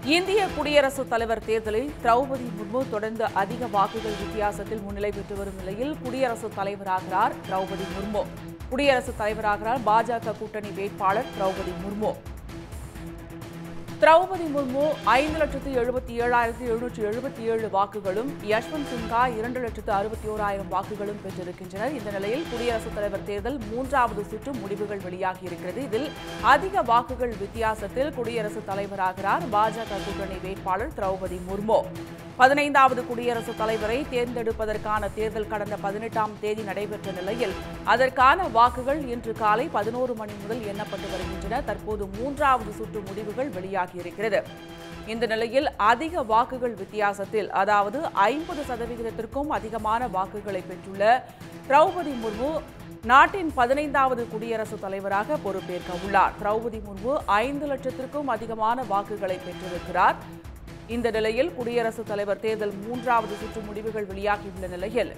இந்திய குடியரசுத் தலைவர் தேர்தலில் திரௌபதி முர்மு தொடர்ந்து அதிக வாக்குகள் வித்தியாசத்தில் முன்னிலை பெற்று வரும் நிலையில் குடியரசுத் தலைவராகிறார் திரௌபதி முர்மு குடியரசுத் தலைவராகிறார் பாஜக கூட்டணி வேட்பாளர் திரௌபதி முர்மு திரௌபதி முர்மு ஐந்து லட்சத்து எழுபத்தி ஏழாயிரத்து எழுநூற்று எழுபத்தி ஏழு வாக்குகளும் யஷ்வந்த் சின்ஹா இரண்டு லட்சத்து அறுபத்தி ஓராயிரம் வாக்குகளும் பெற்றிருக்கின்றனர் இந்த நிலையில் குடியரசுத் தலைவர் தேர்தல் மூன்றாவது சுற்று முடிவுகள் வெளியாகியிருக்கிறது இதில் அதிக வாக்குகள் வித்தியாசத்தில் குடியரசுத் தலைவராகிறார் பாஜக கூட்டணி வேட்பாளர் திரௌபதி முர்மு பதினைந்தாவது குடியரசுத் தலைவரை தேர்ந்தெடுப்பதற்கான தேர்தல் கடந்த பதினெட்டாம் தேதி நடைபெற்ற நிலையில் அதற்கான வாக்குகள் இன்று காலை பதினோரு மணி முதல் எண்ணப்பட்டு வருகின்றன தற்போது மூன்றாவது சுற்று முடிவுகள் வெளியாகியிருக்கிறது இந்த நிலையில் அதிக வாக்குகள் வித்தியாசத்தில் அதாவது ஐம்பது சதவிகிதத்திற்கும் அதிகமான வாக்குகளை பெற்றுள்ள திரௌபதி முர்மு நாட்டின் பதினைந்தாவது குடியரசுத் தலைவராக பொறுப்பேற்க உள்ளார் திரௌபதி முர்மு ஐந்து லட்சத்திற்கும் அதிகமான வாக்குகளை பெற்றிருக்கிறார் இந்த நிலையில் குடியரசுத் தலைவர் தேர்தல் மூன்றாவது சுற்று முடிவுகள் வெளியாகியுள்ள நிலையில்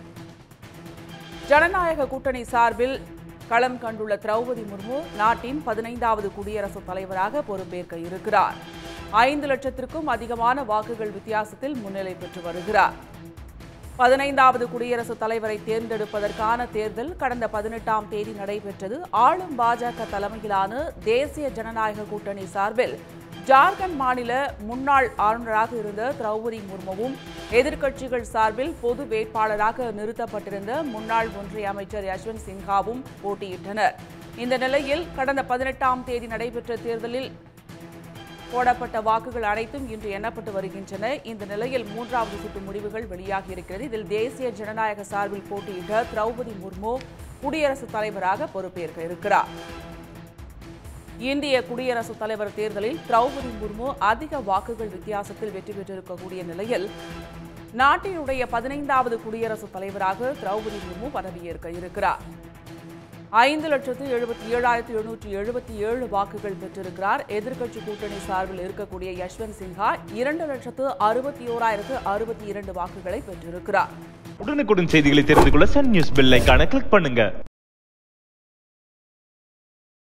ஜனநாயக கூட்டணி சார்பில் களம் கண்டுள்ள திரௌபதி முர்மு நாட்டின் பதினைந்தாவது குடியரசுத் தலைவராக பொறுப்பேற்க இருக்கிறார் ஐந்து லட்சத்திற்கும் அதிகமான வாக்குகள் வித்தியாசத்தில் முன்னிலை பெற்று வருகிறார் பதினைந்தாவது குடியரசுத் தலைவரை தேர்ந்தெடுப்பதற்கான தேர்தல் கடந்த பதினெட்டாம் தேதி நடைபெற்றது ஆளும் பாஜக தலைமையிலான தேசிய ஜனநாயக கூட்டணி சார்பில் ஜார்க்கண்ட் மாநில முன்னாள் ஆளுநராக இருந்த திரௌபதி முர்முவும் எதிர்க்கட்சிகள் சார்பில் பொது வேட்பாளராக நிறுத்தப்பட்டிருந்த முன்னாள் ஒன்றிய அமைச்சர் யஷ்வந்த் சின்ஹாவும் போட்டியிட்டனர் இந்த நிலையில் கடந்த பதினெட்டாம் தேதி நடைபெற்ற தேர்தலில் போடப்பட்ட வாக்குகள் அனைத்தும் இன்று எண்ணப்பட்டு வருகின்றன இந்த நிலையில் மூன்றாவது சுற்று முடிவுகள் வெளியாகியிருக்கிறது இதில் தேசிய ஜனநாயக சார்பில் போட்டியிட்ட திரௌபதி முர்மு குடியரசுத் தலைவராக பொறுப்பேற்க இருக்கிறார் இந்திய குடியரசுத் தலைவர் தேர்தலில் திரௌபதி முர்மு அதிக வாக்குகள் வித்தியாசத்தில் வெற்றி பெற்றிருக்கக்கூடிய நிலையில் நாட்டினுடைய பதினைந்தாவது குடியரசுத் தலைவராக திரௌபதி முர்மு பதவியேற்க இருக்கிறார் ஐந்து லட்சத்து எழுபத்தி ஏழாயிரத்து எழுநூற்றி எழுபத்தி ஏழு வாக்குகள் பெற்றிருக்கிறார் எதிர்க்கட்சி கூட்டணி சார்பில் இருக்கக்கூடிய யஷ்வந்த் சின்ஹா இரண்டு லட்சத்து அறுபத்தி ஓராயிரத்து அறுபத்தி இரண்டு வாக்குகளை பெற்றிருக்கிறார் உடனுக்குடன் செய்திகளை தெரிந்து கொள்ள சன் நியூஸ் பெல் ஐகானை கிளிக் பண்ணுங்க